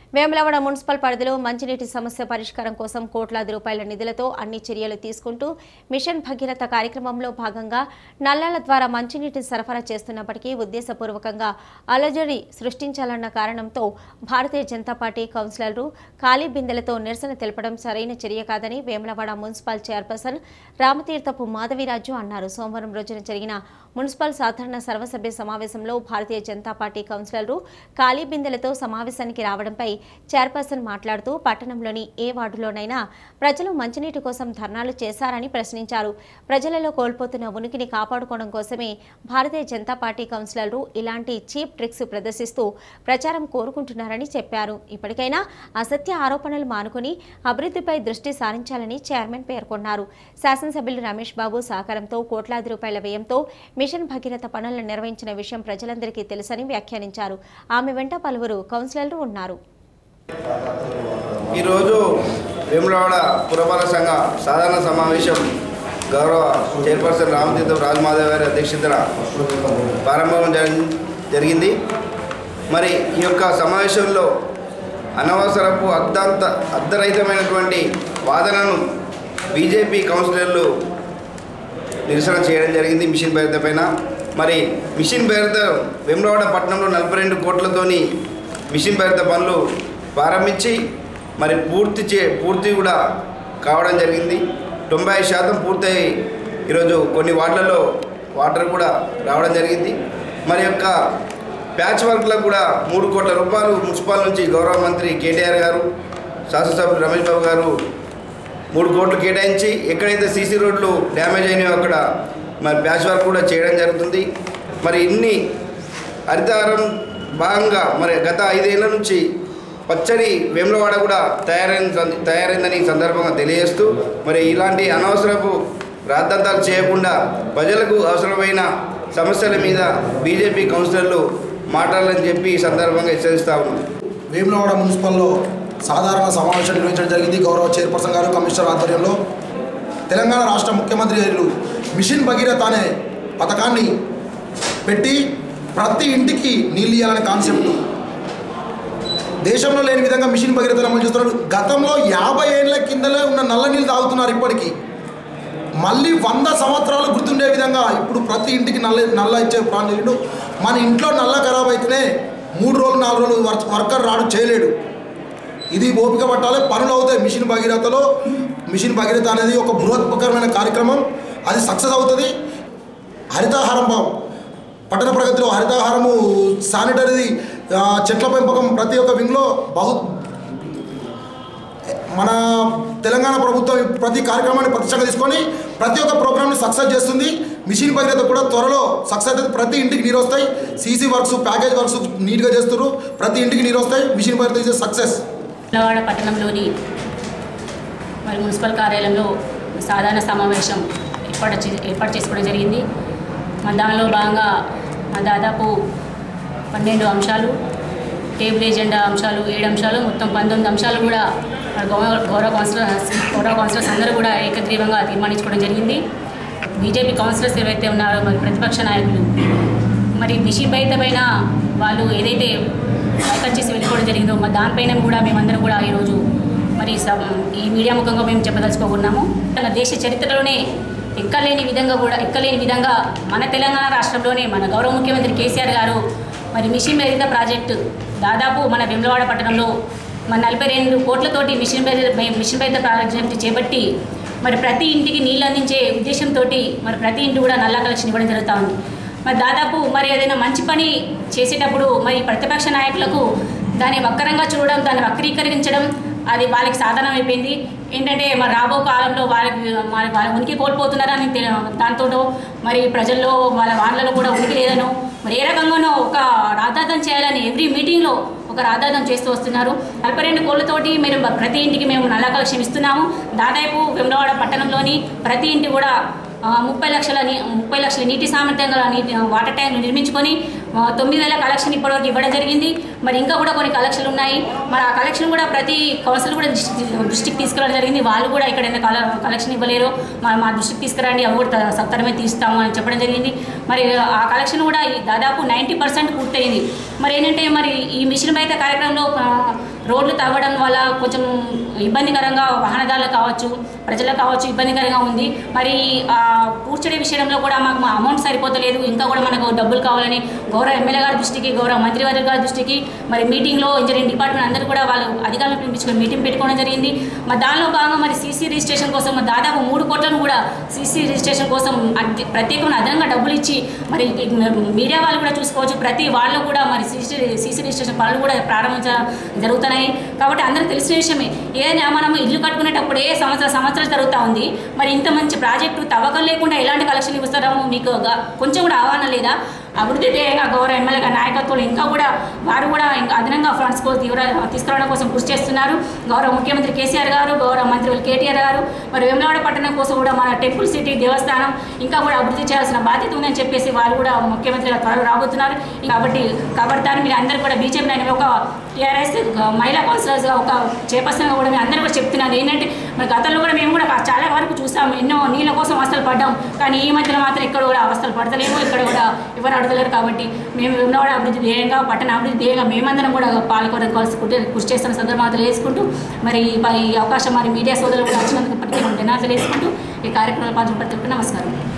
Vemulawada municipal పరిధిలో మంచినీటి సమస్య పరిష్కారం కోసం కోట్లాది రూపాయల నిధులతో అన్ని చర్యలు తీసుకుంటూ మిషన్ భగీరథ కార్యక్రమంలో భాగంగా నల్లాల ద్వారా మంచినీటి సరఫరా చేస్తున్నప్పటికీ ఉద్దేశపూర్వకంగా అలజడి సృష్టించాలన్న కారణంతో భారతీయ జనతా పార్టీ కౌన్సిలర్లు ఖాళీ బిందెలతో నిరసన తెలపడం సరైన చర్య కాదని వేములవాడ మున్సిపల్ చైర్పర్సన్ రామతీర్థపు మాధవిరాజు అన్నారు సోమవారం రోజున జరిగిన మున్సిపల్ సాధారణ సర్వసభ్య సమావేశంలో భారతీయ జనతా పార్టీ కౌన్సిలర్లు ఖాళీ బిందెలతో సమావేశానికి రావడంపై చైర్పర్సన్ మాట్లాడుతూ పట్టణంలోని ఏ వార్డులోనైనా ప్రజలు మంచినీటి కోసం ధర్నాలు చేశారని ప్రశ్నించారు ప్రజలలో కోల్పోతున్న ఉనికిని కాపాడుకోవడం కోసమే భారతీయ జనతా పార్టీ కౌన్సిలర్లు ఇలాంటి చీప్ ట్రిక్స్ ప్రదర్శిస్తూ ప్రచారం కోరుకుంటున్నారని చెప్పారు ఇప్పటికైనా అసత్య ఆరోపణలు మానుకుని అభివృద్ధిపై దృష్టి సారించాలని చైర్మన్ పేర్కొన్నారు శాసనసభ్యులు రమేష్ బాబు సహకారంతో కోట్లాది రూపాయల వ్యయంతో మిషన్ భగీరథ పనులను నిర్వహించిన విషయం ప్రజలందరికీ తెలుసని వ్యాఖ్యానించారు ఆమె వెంట పలువురు కౌన్సిలర్లు ఉన్నారు ఈరోజు వేములవాడ పురపాలక సంఘ సాధారణ సమావేశం గౌరవ చైర్పర్సన్ రామతీర్థం రాజమాధవ్ గారి అధ్యక్షతన ప్రారంభం జరి- జరిగింది మరి ఈ యొక్క సమావేశంలో అనవసరపు అర్ధాంత అర్ధరహితమైనటువంటి వాదనను బీజేపీ కౌన్సిలర్లు నిరసన చేయడం జరిగింది మిషన్ భైరత పైన మరి మిషన్ భైరత వేములవాడ పట్టణంలో నలభై రెండు కోట్లతోని మిషన్ భైరత పనులు ప్రారంభించి మరి పూర్తి చే పూర్తి కూడా కావడం జరిగింది తొంభై ఐదు శాతం పూర్తయి ఈరోజు కొన్ని వార్డులలో వాటర్ కూడా రావడం జరిగింది మరి యొక్క ప్యాచ్ వర్క్లకు కూడా మూడు కోట్ల రూపాయలు మున్సిపల్ నుంచి గౌరవ మంత్రి కేటీఆర్ గారు శాసనసభ్యులు రమేష్ బాబు గారు మూడు కోట్లు కేటాయించి ఎక్కడైతే సీసీ రోడ్లు డ్యామేజ్ అయినాయో అక్కడ మరి ప్యాచ్ వర్క్ కూడా చేయడం జరుగుతుంది మరి ఇన్ని హరితహారం భాగంగా మరి గత ఐదేళ్ల నుంచి పచ్చని వేములవాడ కూడా తయారైన సం- తయారైందని ఈ సందర్భంగా తెలియజేస్తూ మరి ఇలాంటి అనవసరపు రాద్ధాంతాలు చేయకుండా ప్రజలకు అవసరమైన సమస్యల మీద బీజేపీ కౌన్సిలర్లు మాట్లాడాలని చెప్పి ఈ సందర్భంగా హెచ్చరిస్తా ఉన్నాం వేములవాడ మున్సిపల్లో సాధారణ సమావేశం నిర్వహించడం జరిగింది గౌరవ చైర్పర్సన్ గారు కమిషనర్ ఆధ్వర్యంలో తెలంగాణ రాష్ట్ర ముఖ్యమంత్రి గారు మిషన్ భగీరథ అనే పథకాన్ని పెట్టి ప్రతి ఇంటికి నీళ్ళు ఇవ్వాలనే కాన్సెప్ట్ దేశంలో లేని విధంగా మిషన్ భగీరథ అమలు చేస్తున్నారు గతంలో యాభై ఏళ్ళ కిందలే ఉన్న నల్ల నీళ్ళు తాగుతున్నారు ఇప్పటికీ మళ్ళీ వంద సంవత్సరాలు గుర్తుండే విధంగా ఇప్పుడు ప్రతి ఇంటికి నల్ల నల్ల ఇచ్చే ప్లాన్ చేయండు మన ఇంట్లో నల్ల ఖరాబ్ అయితేనే మూడు రోజులు నాలుగు రోజులు వర్క్ వర్కర్ రాడు చేయలేడు ఇది ఓపిక పట్టాలి పనులు అవుతాయి మిషన్ భగీరథలో మిషన్ భగీరథ అనేది ఒక బృహత్పకరమైన కార్యక్రమం అది సక్సెస్ అవుతుంది హరితాహారం భావం పట్టణ ప్రగతిలో హరితాహారము శానిటరీ ఆ, చెట్ల పెంపకం ప్రతి ఒక్క వింగ్లో బహు మన తెలంగాణ ప్రభుత్వం ప్రతి కార్యక్రమాన్ని ప్రతిష్టంగా తీసుకొని ప్రతి ఒక్క ప్రోగ్రామ్ని సక్సెస్ చేస్తుంది మిషన్ భగీరథ కూడా త్వరలో సక్సెస్ అయితే ప్రతి ఇంటికి నీరు వస్తాయి సీసీ వర్క్స్ ప్యాకేజ్ వర్క్స్ నీట్గా చేస్తారు ప్రతి ఇంటికి నీరు వస్తాయి మిషన్ భగీరథ ఇస్ సక్సెస్ పిల్లవాడ పట్టణంలోని మరి మున్సిపల్ కార్యాలయంలో సాధారణ సమావేశం ఏర్పాటు చే- ఏర్పాటు చేసుకోవడం జరిగింది మరి దానిలో భాగంగా మరి దాదాపు పన్నెండు అంశాలు టేబుల్ ఎజెండా అంశాలు ఏడు అంశాలు మొత్తం పంతొమ్మిది అంశాలు కూడా మరి గౌరవ గౌరవ కౌన్సిలర్స్ గౌరవ కౌన్సిలర్స్ అందరూ కూడా ఏకగ్రీవంగా తీర్మానించుకోవడం జరిగింది బీజేపీ కౌన్సిలర్స్ ఏవైతే ఉన్నారో మరి ప్రతిపక్ష నాయకులు మరి మిషన్ బయట పైన వాళ్ళు ఏదైతే వైఖరి చేసి వెళ్ళిపోవడం జరిగిందో మరి దానిపైన కూడా మేమందరం కూడా ఈరోజు మరి స- ఈ మీడియా ముఖంగా మేము చెప్పదలుచుకోకున్నాము మన దేశ చరిత్రలోనే ఎక్కలేని విధంగా కూడా ఎక్కలేని విధంగా మన తెలంగాణ రాష్ట్రంలోనే మన గౌరవ ముఖ్యమంత్రి కేసీఆర్ గారు మరి మిషన్ మెరిత ప్రాజెక్టు దాదాపు మన వెమ్లవాడ పట్టణంలో మన నలభై రెండు కోట్లతోటి మిషన్ మెరిత మిషన్ మెరిత ప్రాజెక్టు చేపట్టి మరి ప్రతి ఇంటికి నీళ్ళు అందించే ఉద్దేశంతో మరి ప్రతి ఇంటి కూడా నల్లా కలెక్షన్ ఇవ్వడం జరుగుతూ ఉంది మరి దాదాపు మరి ఏదైనా మంచి పని చేసేటప్పుడు మరి ప్రతిపక్ష నాయకులకు దాన్ని వక్రంగా చూడడం దాన్ని వక్రీకరించడం అది వాళ్ళకి సాధనం అయిపోయింది ఏంటంటే మరి రాబో కాలంలో వాళ్ళకి మరి వాళ్ళ ఉనికి కోల్పోతున్నారని తె- దాంతో మరి ప్రజల్లో వాళ్ళ వాళ్ళలో కూడా ఉనికి లేదనో మరి ఏ రకంగానో ఒక రాధార్థం చేయాలని ఎవ్రీ మీటింగ్లో ఒక రాధార్థం చేస్తూ వస్తున్నారు నలభై రెండు కోళ్ళతోటి మీరు ప్రతి ఇంటికి మేము నల్ల కలెక్షన్ ఇస్తున్నాము దాదాపు వెమ్లవాడ పట్టణంలోని ప్రతి ఇంటి కూడా ఆ, ముప్పై లక్షల నీ- ముప్పై లక్షల నీటి సామర్థ్యం గల నీటి వాటర్ ట్యాంకులు నిర్మించుకొని ఆ, తొమ్మిది వేల కలెక్షన్ ఇప్పటివరకు ఇవ్వడం జరిగింది మరి ఇంకా కూడా కొన్ని కలెక్షన్లు ఉన్నాయి మరి ఆ కలెక్షన్ కూడా ప్రతి కౌన్సిల్ కూడా దృష్టి దృష్టికి తీసుకురావడం జరిగింది వాళ్ళు కూడా ఇక్కడ ఏదైనా కల కలెక్షన్ ఇవ్వలేరు మా మా దృష్టికి తీసుకురండి అవి కూడా త- సత్వరమే తీస్తాము అని చెప్పడం జరిగింది మరి ఆ కలెక్షన్ కూడా ఈ దాదాపు నైంటీ పర్సెంట్ పూర్తయింది మరి ఏంటంటే మరి ఈ మిషన్ బయట కార్యక్రమంలో ఆ, రోడ్లు రోడ్లు తవ్వడం వల్ల కొంచెం ఇబ్బందికరంగా వాహనదారులకు కావచ్చు ప్రజలకు కావచ్చు ఇబ్బందికరంగా ఉంది మరి ఆ పూడ్చడే విషయంలో కూడా మాకు మా అమౌంట్ సరిపోతలేదు ఇంకా కూడా మనకు డబ్బులు కావాలని గౌరవ ఎమ్మెల్యే గారి దృష్టికి గౌరవ మంత్రివర్గ గారి దృష్టికి మరి మీటింగ్లో ఇంజనీరింగ్ డిపార్ట్మెంట్ అందరూ కూడా వాళ్ళు అధికారులను పిలిపించుకొని మీటింగ్ పెట్టుకోవడం జరిగింది మరి దానిలో భాగంగా మరి సీసీ రిజిస్ట్రేషన్ కోసం మరి దాదాపు మూడు కోట్లను కూడా సీసీ రిజిస్ట్రేషన్ కోసం అతి- ప్రత్యేకమైన అదనంగా డబ్బులు ఇచ్చి మరి మీడియా వాళ్ళు కూడా చూసుకోవచ్చు ప్రతి వాళ్ళు కూడా మరి సీసీ సీసీ రిజిస్ట్రేషన్ పనులు కూడా ప్రారంభించడం జరుగుతున్నాయి కాబట్టి అందరికీ తెలిసిన విషయమే ఏదైనా మనం ఇల్లు కట్టుకునేటప్పుడు ఏ సంవత్సరం సంవత్సరాలు జరుగుతూ ఉంది మరి ఇంత మంచి ప్రాజెక్టు తవ్వకం లేకుండా ఎలాంటి కలెక్షన్ ఇస్తారో మీకు గ- కొంచెం కూడా అవగాహన లేదా అభివృద్ధి ధ్యేయంగా గౌరవ ఎమ్మెల్యే గారి నాయకత్వంలో ఇంకా కూడా వారు కూడా ఇంకా అదనంగా ఫండ్స్ కోసం తీవ్ర తీసుకురావడం కోసం కృషి చేస్తున్నారు గౌరవ ముఖ్యమంత్రి కేసీఆర్ గారు గౌరవ మంత్రి కేటీఆర్ గారు మరి వేములవాడ పట్టణం కోసం కూడా మన టెంపుల్ సిటీ దేవస్థానం ఇంకా కూడా అభివృద్ధి చేయాల్సిన బాధ్యత ఉందని చెప్పేసి వారు కూడా ముఖ్యమంత్రి గారు త్వరలో రాబోతున్నారు కాబట్టి కాబట్టి మీరు అందరూ కూడా బీజేపీ నాయకులు ఒక టీఆర్ఎస్ మహిళా కౌన్సిలర్స్గా ఒక చైర్పర్సన్గా కూడా మేము అందరూ కూడా చెప్తున్నారు ఏంటంటే మరి గతంలో కూడా మేము కూడా చాలా వరకు చూసాము ఎన్నో నీళ్ళ కోసం అవస్థలు పడ్డాం కానీ ఈ మధ్యలో మాత్రం ఇక్కడ కూడా అవస్థలు పడతలేము ఇక్కడ కూడా ఎవరు అడగలేరు కాబట్టి మేము ఉన్నవాడ అభివృద్ధి ధ్యేయంగా పట్టణ అభివృద్ధి ధ్యేయంగా మేమందరం కూడా పాల్గొనడం కలిసి కృషి- కృషి చేస్తున్న సందర్భాలు వేసుకుంటూ మరి ఈ అవకాశం మరి మీడియా సోదరులు కూడా వచ్చినందుకు ప్రత్యేక ధన్యవాదాలు వేసుకుంటూ ఈ కార్యక్రమాలు పాల్గొన్న ప్రతి ఒక్కరికి నమస్కారం